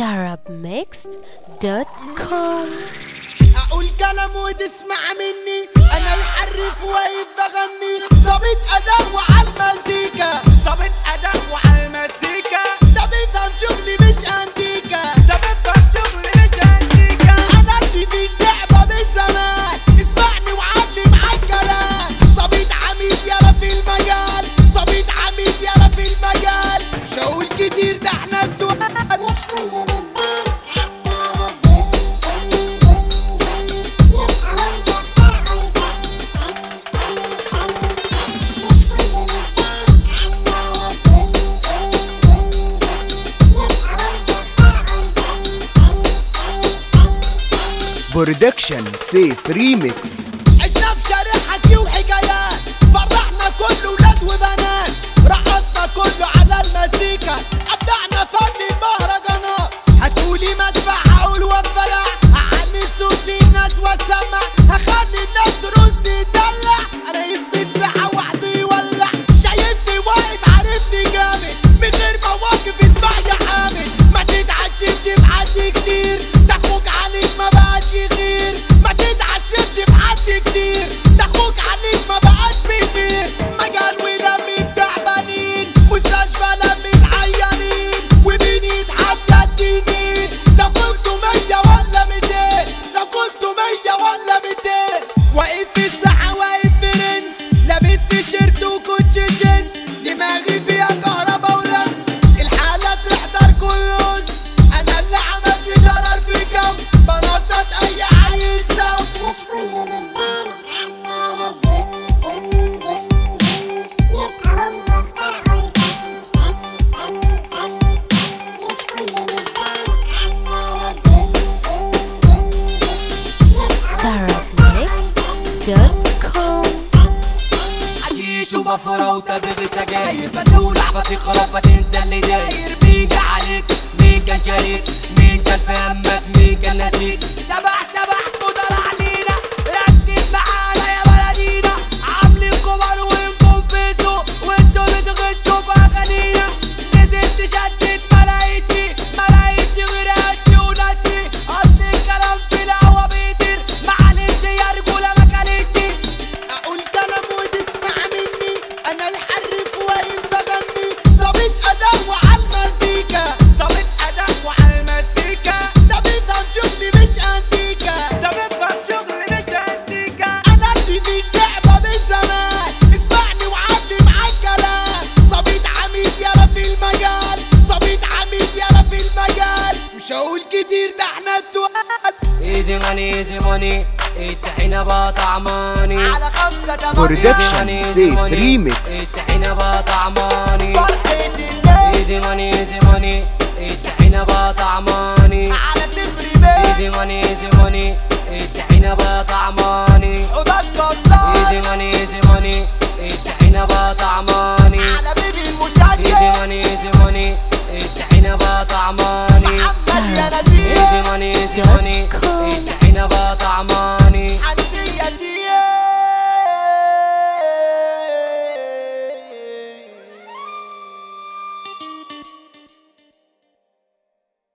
arabmixed.com اقول كلام وتسمع مني انا الحرف واقف بغني ظابط اداء وعلى المزيكا ظابط اداء وعلى المزيكا ده بيفهم شغلي مش انتيكا ده بيفهم شغلي مش انتيكا انا اللي في اللعبه من زمان اسمعني وعلي معاك كلام ظابط عميد يلا في المجال ظابط عميد يلا في المجال مش هقول كتير ده احنا الدول برودكشن سيف ريميكس عشنا في شارع حكي وحكايات فرحنا كل ولاد وبنات رقصنا كله على المزيكا ابدعنا فن المهرجانات هتقولي مدفع هقول وفرع هعلي الصوت للناس والسمع هخلي الناس تروس تدلع انا اسمي سلاحة وحده يولع شايفني واقف عارفني جامد من غير مواقف اسمع يا حامد ما تتعشمش في حد كتير ده اخوك عليك ما بقاش يغير ما تتعشمش في حد كتير ده اخوك عليك ما بقاش بيطير مجال ولمي في تعبانين مستشفى لمي عيانين ومين يتحدى الدينين لو كنتوا مية ولا ميتين لو كنتوا مية ولا ميتين واقف في الساحة واقف برنس لابس تيشيرت وكوتش جينز دماغي فيها كهربا ولمس الحالة تحضر كلوز انا اللي عملت جرر في كم بنطط اي عيل سوا arabmixed.com حشيش وبفرة وتبغ سجاير بدول لعبة خلاص ما تنسى اللي داير مين جه عليك مين كان شريك مين كان في همك مين كان ناسيك سبح سبح وطلع علينا ركز معانا يا بلدينا عاملين كبر وانكم في سوق وانتوا بتغشوا في اغانينا نزلت شدت ملايتي ملايتي غير هاتي وناتي اصل الكلام في الهوا بيطير معلش يا رجولة ما كانتش اقول كلام وتسمع مني انا الحرف واقف بغني ظابط اداء وعلى المزيكا ظابط اداء وعلى المزيكا ده بيفهم شغلي مش انتيكا ده بيفهم شغلي مش انتيكا انا اللي في اللعبه من زمان اسمعني وعلي معاك كلام ظابط عميد يلا في المجال ظابط عميد يلا في المجال مش هقول كتير ده احنا التوات ايزي ماني ايزي ماني الطحينة بقى طعماني على خمسة تمانية برودكشن سيف ريميكس الطحينة بقى طعماني فرحة الناس ايزي ماني ايزي ماني الطحينة بقى طعماني على صفر بيت ايزي ماني ايزي ماني الطحينة بقى طعماني حضر